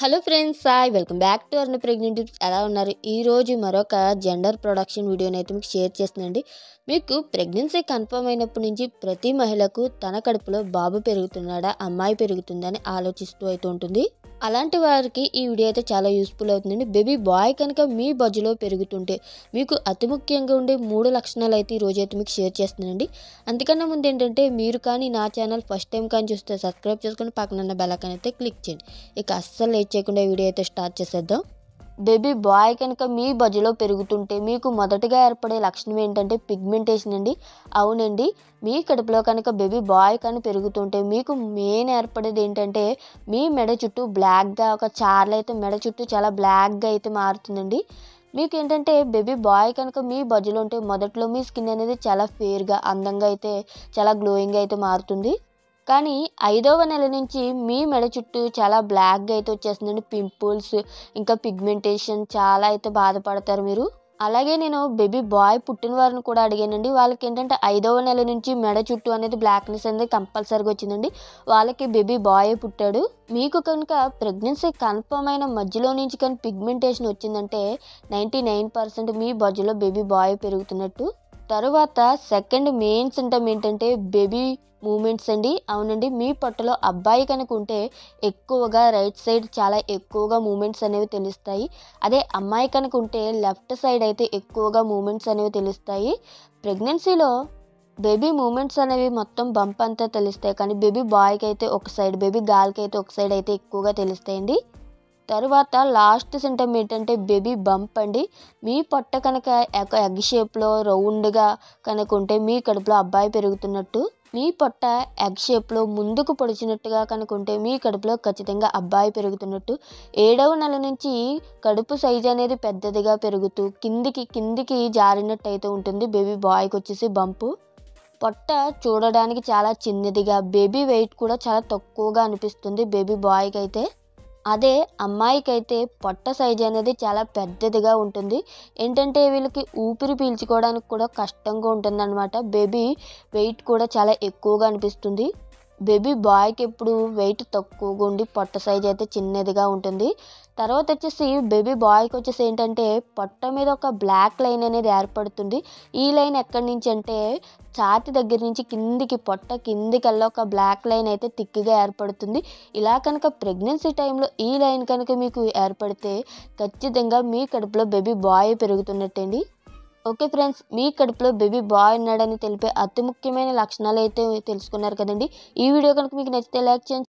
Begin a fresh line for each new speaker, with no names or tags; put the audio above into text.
hello friends hi welcome back to అర్న pregnant tips ఎలా ఉన్నారు ఈ రోజు మరొక జెండర్ ప్రొడక్షన్ వీడియోని అయితే మీకు షేర్ చేస్తుందండి మీకు ప్రెగ్నెన్సీ కన్ఫర్మ్ అయినప్పటి నుంచి ప్రతి మహిళకు తన కడుపులో బాబు పెరుగుతున్నాడా అమ్మాయి పెరుగుతుందని ఆలోచిస్తూ అయితే ఉంటుంది అలాంటి వారికి ఈ వీడియో అయితే చాలా యూస్ఫుల్ అవుతుందండి బేబీ బాయ్ కనుక మీ బజ్జులో పెరుగుతుంటే మీకు అతి ముఖ్యంగా ఉండే మూడు లక్షణాలు అయితే ఈ రోజు అయితే మీకు షేర్ చేస్తున్నానండి అంతకన్నా ముందు ఏంటంటే మీరు కానీ నా ఛానల్ ఫస్ట్ టైం కానీ చూస్తే సబ్స్క్రైబ్ చేసుకొని పక్కన ఉన్న బెల్ ఐకాన్ అయితే క్లిక్ చేయండి ఇక అస్సలు లేట్ చేయకుండా ఈ వీడియో అయితే స్టార్ట్ చేసేద్దాం బేబీ బాయ్ కనుక మీ బజ్జులో పెరుగుతుంటే మీకు మొదటగా ఏర్పడే లక్షణం ఏంటంటే పిగ్మెంటేషన్ అండి అవునండి మీ కడుపులో కనుక బేబీ బాయ్ కానీ పెరుగుతుంటే మీకు మెయిన్ ఏర్పడేది ఏంటంటే మీ మెడ చుట్టూ బ్లాక్గా ఒక చార్లు అయితే మెడ చుట్టూ చాలా బ్లాక్గా అయితే మారుతుందండి మీకు ఏంటంటే బేబీ బాయ్ కనుక మీ బజ్జులో ఉంటే మొదట్లో మీ స్కిన్ అనేది చాలా ఫేర్గా అందంగా అయితే చాలా గ్లోయింగ్ అయితే మారుతుంది కానీ ఐదవ నెల నుంచి మీ మెడ చుట్టూ చాలా బ్లాక్గా అయితే వచ్చేస్తుందండి పింపుల్స్ ఇంకా పిగ్మెంటేషన్ చాలా అయితే బాధపడతారు మీరు అలాగే నేను బేబీ బాయ్ పుట్టిన వారిని కూడా అడిగానండి వాళ్ళకి ఏంటంటే ఐదవ నెల నుంచి మెడ చుట్టూ అనేది బ్లాక్నెస్ అనేది కంపల్సరీగా వచ్చిందండి వాళ్ళకి బేబీ బాయ్ పుట్టాడు మీకు కనుక ప్రెగ్నెన్సీ కన్ఫర్మ్ అయిన మధ్యలో నుంచి కానీ పిగ్మెంటేషన్ వచ్చిందంటే నైంటీ నైన్ పర్సెంట్ మీ బజ్జులో బేబీ బాయ్ పెరుగుతున్నట్టు తరువాత సెకండ్ మెయిన్ సింటమ్ ఏంటంటే బేబీ మూమెంట్స్ అండి అవునండి మీ పొట్టలో అబ్బాయి కనుక ఉంటే ఎక్కువగా రైట్ సైడ్ చాలా ఎక్కువగా మూమెంట్స్ అనేవి తెలుస్తాయి అదే అమ్మాయి కనుక ఉంటే లెఫ్ట్ సైడ్ అయితే ఎక్కువగా మూమెంట్స్ అనేవి తెలుస్తాయి ప్రెగ్నెన్సీలో బేబీ మూమెంట్స్ అనేవి మొత్తం బంప్ అంతా తెలుస్తాయి కానీ బేబీ బాయ్కి అయితే ఒక సైడ్ బేబీ గర్ల్కి అయితే ఒక సైడ్ అయితే ఎక్కువగా తెలుస్తాయండి తరువాత లాస్ట్ సింటమ్ ఏంటంటే బేబీ బంప్ అండి మీ పొట్ట కనుక ఒక ఎగ్ షేప్లో రౌండ్గా కనుక ఉంటే మీ కడుపులో అబ్బాయి పెరుగుతున్నట్టు మీ పొట్ట ఎగ్ షేప్లో ముందుకు పొడిచినట్టుగా కనుక ఉంటే మీ కడుపులో ఖచ్చితంగా అబ్బాయి పెరుగుతున్నట్టు ఏడవ నెల నుంచి కడుపు సైజ్ అనేది పెద్దదిగా పెరుగుతూ కిందికి కిందికి జారినట్టు అయితే ఉంటుంది బేబీ బాయ్కి వచ్చేసి బంపు పొట్ట చూడడానికి చాలా చిన్నదిగా బేబీ వెయిట్ కూడా చాలా తక్కువగా అనిపిస్తుంది బేబీ బాయ్కి అయితే అదే అమ్మాయికి అయితే పొట్ట సైజ్ అనేది చాలా పెద్దదిగా ఉంటుంది ఏంటంటే వీళ్ళకి ఊపిరి పీల్చుకోవడానికి కూడా కష్టంగా ఉంటుంది అనమాట బేబీ వెయిట్ కూడా చాలా ఎక్కువగా అనిపిస్తుంది బేబీ బాయ్కి ఎప్పుడు వెయిట్ తక్కువగా ఉండి పొట్ట సైజ్ అయితే చిన్నదిగా ఉంటుంది తర్వాత వచ్చేసి బేబీ బాయ్కి వచ్చేసి ఏంటంటే పొట్ట మీద ఒక బ్లాక్ లైన్ అనేది ఏర్పడుతుంది ఈ లైన్ ఎక్కడి నుంచి అంటే ఛాతి దగ్గర నుంచి కిందికి పొట్ట కిందికల్లా ఒక బ్లాక్ లైన్ అయితే థిక్గా ఏర్పడుతుంది ఇలా కనుక ప్రెగ్నెన్సీ టైంలో ఈ లైన్ కనుక మీకు ఏర్పడితే ఖచ్చితంగా మీ కడుపులో బేబీ బాయ్ పెరుగుతున్నట్టండి ఓకే ఫ్రెండ్స్ మీ కడుపులో బేబీ బాయ్ ఉన్నాడని తెలిపే అతి ముఖ్యమైన లక్షణాలు అయితే తెలుసుకున్నారు కదండి ఈ వీడియో కనుక మీకు నచ్చితే లైక్ చేయండి